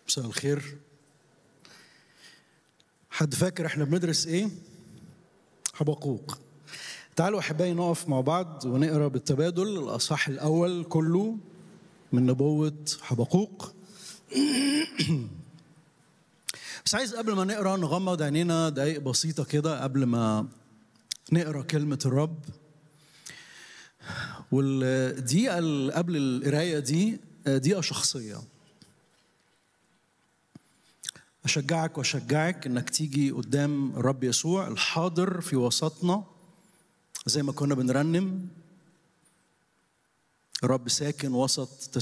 مساء الخير حد فاكر احنا بندرس ايه حبقوق تعالوا احبائي نقف مع بعض ونقرا بالتبادل الاصحاح الاول كله من نبوه حبقوق بس عايز قبل ما نقرا نغمض عينينا دقايق بسيطه كده قبل ما نقرا كلمه الرب والدقيقه اللي قبل القرايه دي دقيقه شخصيه أشجعك وأشجعك إنك تيجي قدام الرب يسوع الحاضر في وسطنا زي ما كنا بنرنم الرب ساكن وسط